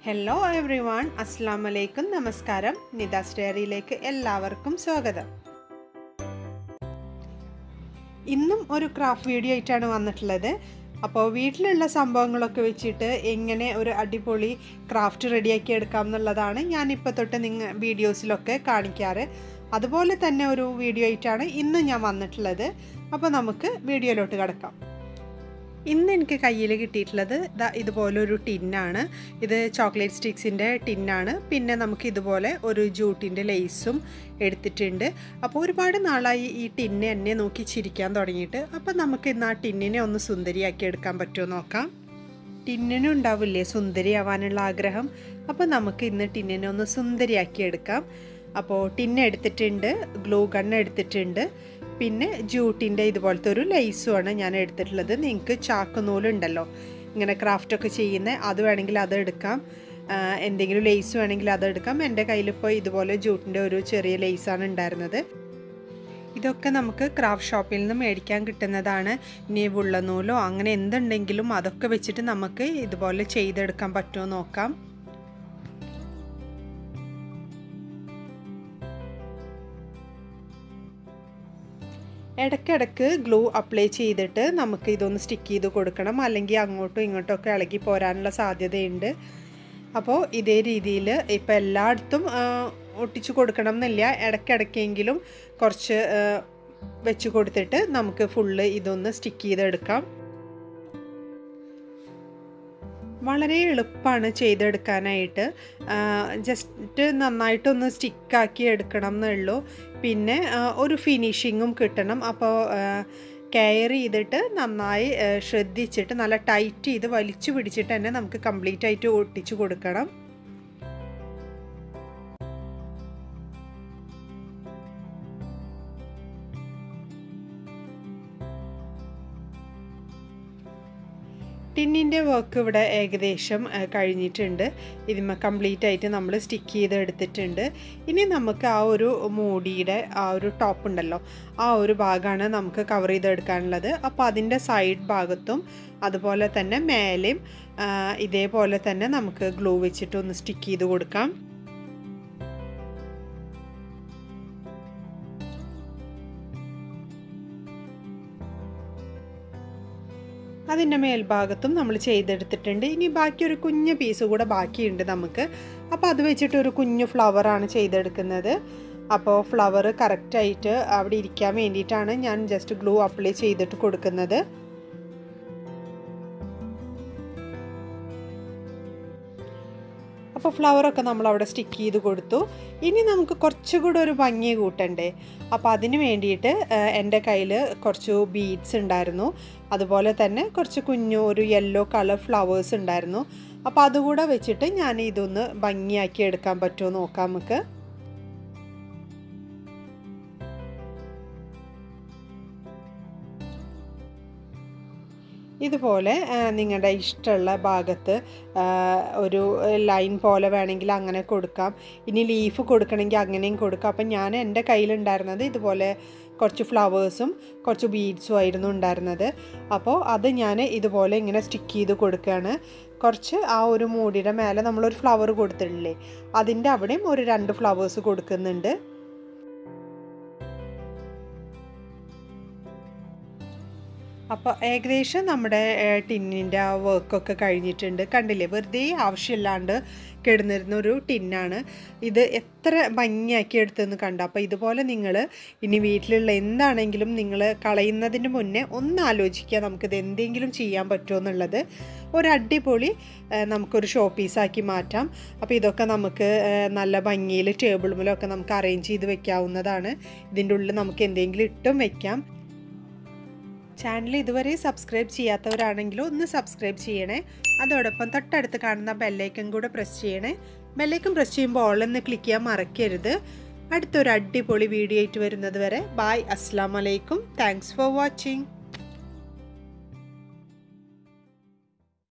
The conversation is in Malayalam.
ഹലോ എവ്രി വൺ അസ്സാം വലൈക്കും നമസ്കാരം നിദാസ് ഡയറിയിലേക്ക് എല്ലാവർക്കും സ്വാഗതം ഇന്നും ഒരു ക്രാഫ്റ്റ് വീഡിയോ ആയിട്ടാണ് വന്നിട്ടുള്ളത് അപ്പോൾ വീട്ടിലുള്ള സംഭവങ്ങളൊക്കെ വെച്ചിട്ട് എങ്ങനെ ഒരു അടിപൊളി ക്രാഫ്റ്റ് റെഡിയാക്കി എടുക്കാം എന്നുള്ളതാണ് ഞാനിപ്പോൾ തൊട്ട് നിങ്ങൾ വീഡിയോസിലൊക്കെ കാണിക്കാറ് അതുപോലെ തന്നെ ഒരു വീഡിയോ ആയിട്ടാണ് ഇന്ന് ഞാൻ വന്നിട്ടുള്ളത് അപ്പോൾ നമുക്ക് വീഡിയോയിലോട്ട് കിടക്കാം ഇന്ന് എനിക്ക് കയ്യിൽ കിട്ടിയിട്ടുള്ളത് ഇതാ ഇതുപോലെ ഒരു ടിന്നാണ് ഇത് ചോക്ലേറ്റ് സ്റ്റിക്സിൻ്റെ ടിന്നാണ് പിന്നെ നമുക്ക് ഇതുപോലെ ഒരു ജൂട്ടിൻ്റെ ലേസും എടുത്തിട്ടുണ്ട് അപ്പോൾ ഒരുപാട് നാളായി ഈ ടിന്നെ എന്നെ നോക്കി ചിരിക്കാൻ തുടങ്ങിയിട്ട് അപ്പോൾ നമുക്ക് ഇന്ന് ആ ടിന്നിനെ ഒന്ന് സുന്ദരിയാക്കി എടുക്കാൻ പറ്റുമോ നോക്കാം ടിന്നിനും ഉണ്ടാവില്ലേ സുന്ദരിയാവാനുള്ള ആഗ്രഹം അപ്പോൾ നമുക്ക് ഇന്ന് ടിന്നിനെ ഒന്ന് സുന്ദരിയാക്കി എടുക്കാം അപ്പോൾ ടിന്ന് എടുത്തിട്ടുണ്ട് ഗ്ലൂ ഗണ്ണ് എടുത്തിട്ടുണ്ട് പിന്നെ ജൂട്ടിൻ്റെ ഇതുപോലത്തെ ഒരു ലൈസുമാണ് ഞാൻ എടുത്തിട്ടുള്ളത് നിങ്ങൾക്ക് ചാക്ക് നൂലുണ്ടല്ലോ ഇങ്ങനെ ക്രാഫ്റ്റൊക്കെ ചെയ്യുന്ന അത് വേണമെങ്കിൽ അത് എടുക്കാം എന്തെങ്കിലും ലേസ് വേണമെങ്കിൽ അത് എടുക്കാം എൻ്റെ കയ്യിലിപ്പോൾ ഇതുപോലെ ജൂട്ടിൻ്റെ ഒരു ചെറിയ ലേസാണ് ഉണ്ടായിരുന്നത് ഇതൊക്കെ നമുക്ക് ക്രാഫ്റ്റ് ഷോപ്പിൽ നിന്ന് മേടിക്കാൻ കിട്ടുന്നതാണ് ഇനി നൂലോ അങ്ങനെ എന്തുണ്ടെങ്കിലും അതൊക്കെ വെച്ചിട്ട് നമുക്ക് ഇതുപോലെ ചെയ്തെടുക്കാൻ പറ്റുമോ നോക്കാം ഇടയ്ക്കിടയ്ക്ക് ഗ്ലൂ അപ്ലൈ ചെയ്തിട്ട് നമുക്ക് ഇതൊന്ന് സ്റ്റിക്ക് ചെയ്ത് കൊടുക്കണം അല്ലെങ്കിൽ അങ്ങോട്ടും ഇങ്ങോട്ടും ഒക്കെ ഇളകി പോരാനുള്ള സാധ്യതയുണ്ട് അപ്പോൾ ഇതേ രീതിയിൽ ഇപ്പോൾ എല്ലായിടത്തും ഒട്ടിച്ചു കൊടുക്കണം എന്നില്ല ഇടയ്ക്കിടയ്ക്കെങ്കിലും കുറച്ച് വെച്ച് കൊടുത്തിട്ട് നമുക്ക് ഫുള്ള് ഇതൊന്ന് സ്റ്റിക്ക് ചെയ്തെടുക്കാം വളരെ എളുപ്പമാണ് ചെയ്തെടുക്കാനായിട്ട് ജസ്റ്റ് നന്നായിട്ടൊന്ന് സ്റ്റിക്കാക്കി എടുക്കണം എന്നുള്ളൂ പിന്നെ ഒരു ഫിനിഷിങ്ങും കിട്ടണം അപ്പോൾ കെയർ ചെയ്തിട്ട് നന്നായി ശ്രദ്ധിച്ചിട്ട് നല്ല ടൈറ്റ് ചെയ്ത് വലിച്ചു പിടിച്ചിട്ട് തന്നെ നമുക്ക് കംപ്ലീറ്റ് ആയിട്ട് ഒട്ടിച്ചു കൊടുക്കണം ടിന്നിൻ്റെ വർക്ക് ഇവിടെ ഏകദേശം കഴിഞ്ഞിട്ടുണ്ട് ഇതിമ കംപ്ലീറ്റ് ആയിട്ട് നമ്മൾ സ്റ്റിക്ക് ചെയ്ത് എടുത്തിട്ടുണ്ട് ഇനി നമുക്ക് ആ ഒരു മൂടിയുടെ ആ ഒരു ടോപ്പ് ഉണ്ടല്ലോ ആ ഒരു ഭാഗമാണ് നമുക്ക് കവർ ചെയ്തെടുക്കാനുള്ളത് അപ്പോൾ അതിൻ്റെ സൈഡ് ഭാഗത്തും അതുപോലെ തന്നെ മേലെയും ഇതേപോലെ തന്നെ നമുക്ക് ഗ്ലൂ വെച്ചിട്ട് ഒന്ന് സ്റ്റിക്ക് ചെയ്ത് കൊടുക്കാം അതിൻ്റെ മേൽഭാഗത്തും നമ്മൾ ചെയ്തെടുത്തിട്ടുണ്ട് ഇനി ബാക്കി ഒരു കുഞ്ഞു പീസ് കൂടെ ബാക്കിയുണ്ട് നമുക്ക് അപ്പോൾ അത് വെച്ചിട്ട് ഒരു കുഞ്ഞു ഫ്ലവറാണ് ചെയ്തെടുക്കുന്നത് അപ്പോൾ ഫ്ലവർ കറക്റ്റായിട്ട് അവിടെ ഇരിക്കാൻ വേണ്ടിയിട്ടാണ് ഞാൻ ജസ്റ്റ് ഗ്ലൂ അപ്ലൈ ചെയ്തിട്ട് കൊടുക്കുന്നത് അപ്പോൾ ഫ്ലവറൊക്കെ നമ്മൾ അവിടെ സ്റ്റിക്ക് ചെയ്ത് കൊടുത്തു ഇനി നമുക്ക് കുറച്ചുകൂടെ ഒരു ഭംഗി കൂട്ടണ്ടേ അപ്പോൾ അതിന് വേണ്ടിയിട്ട് എൻ്റെ കയ്യിൽ കുറച്ച് ബീഡ്സ് ഉണ്ടായിരുന്നു അതുപോലെ തന്നെ കുറച്ച് കുഞ്ഞു ഒരു യെല്ലോ കളർ ഫ്ലവേഴ്സ് ഉണ്ടായിരുന്നു അപ്പോൾ അതുകൂടെ വെച്ചിട്ട് ഞാൻ ഇതൊന്ന് ഭംഗിയാക്കി എടുക്കാൻ പറ്റുമോ നോക്കാം നമുക്ക് ഇതുപോലെ നിങ്ങളുടെ ഇഷ്ടമുള്ള ഭാഗത്ത് ഒരു ലൈൻ പോലെ വേണമെങ്കിൽ അങ്ങനെ കൊടുക്കാം ഇനി ലീഫ് കൊടുക്കണമെങ്കിൽ അങ്ങനെയും കൊടുക്കാം അപ്പം ഞാൻ എൻ്റെ കയ്യിലുണ്ടായിരുന്നത് ഇതുപോലെ കുറച്ച് ഫ്ലവേഴ്സും കുറച്ച് ബീഡ്സും ആയിരുന്നു ഉണ്ടായിരുന്നത് അപ്പോൾ അത് ഞാൻ ഇതുപോലെ ഇങ്ങനെ സ്റ്റിക്ക് ചെയ്ത് കൊടുക്കുകയാണ് കുറച്ച് ആ ഒരു മൂടിയുടെ മേലെ നമ്മളൊരു ഫ്ലവർ കൊടുത്തിട്ടില്ലേ അതിൻ്റെ അവിടെയും ഒരു രണ്ട് ഫ്ലവേഴ്സ് കൊടുക്കുന്നുണ്ട് അപ്പോൾ ഏകദേശം നമ്മുടെ ടിന്നിൻ്റെ ആ വർക്കൊക്കെ കഴിഞ്ഞിട്ടുണ്ട് കണ്ടില്ലേ വെറുതെ ആവശ്യമില്ലാണ്ട് കിടന്നിരുന്ന ഒരു ടിന്നാണ് ഇത് എത്ര ഭംഗിയാക്കി എടുത്തെന്ന് കണ്ടു അപ്പോൾ ഇതുപോലെ നിങ്ങൾ ഇനി വീട്ടിലുള്ള എന്താണെങ്കിലും നിങ്ങൾ കളയുന്നതിന് മുന്നേ ഒന്ന് ആലോചിക്കുക നമുക്കിത് എന്തെങ്കിലും ചെയ്യാൻ പറ്റുമോ എന്നുള്ളത് ഒരു അടിപൊളി നമുക്കൊരു ഷോ പീസാക്കി മാറ്റാം അപ്പോൾ ഇതൊക്കെ നമുക്ക് നല്ല ഭംഗിയിൽ ടേബിൾ മുലൊക്കെ നമുക്ക് അറേഞ്ച് ചെയ്ത് വെക്കാവുന്നതാണ് ഇതിൻ്റെ ഉള്ളിൽ നമുക്ക് എന്തെങ്കിലും ഇട്ടും വെക്കാം ചാനൽ ഇതുവരെ സബ്സ്ക്രൈബ് ചെയ്യാത്തവരാണെങ്കിലും ഒന്ന് സബ്സ്ക്രൈബ് ചെയ്യണേ അതോടൊപ്പം തൊട്ടടുത്ത് കാണുന്ന ബെല്ലൈക്കൻ കൂടെ പ്രസ് ചെയ്യണേ ബെല്ലൈക്കൻ പ്രസ് ചെയ്യുമ്പോൾ ഓളെന്ന് ക്ലിക്ക് ചെയ്യാൻ മറക്കരുത് അടുത്തൊരു അടിപൊളി വീഡിയോ ആയിട്ട് വരുന്നത് വരെ ബായ് അസ്സാം വലൈക്കും താങ്ക്സ് ഫോർ വാച്ചിങ്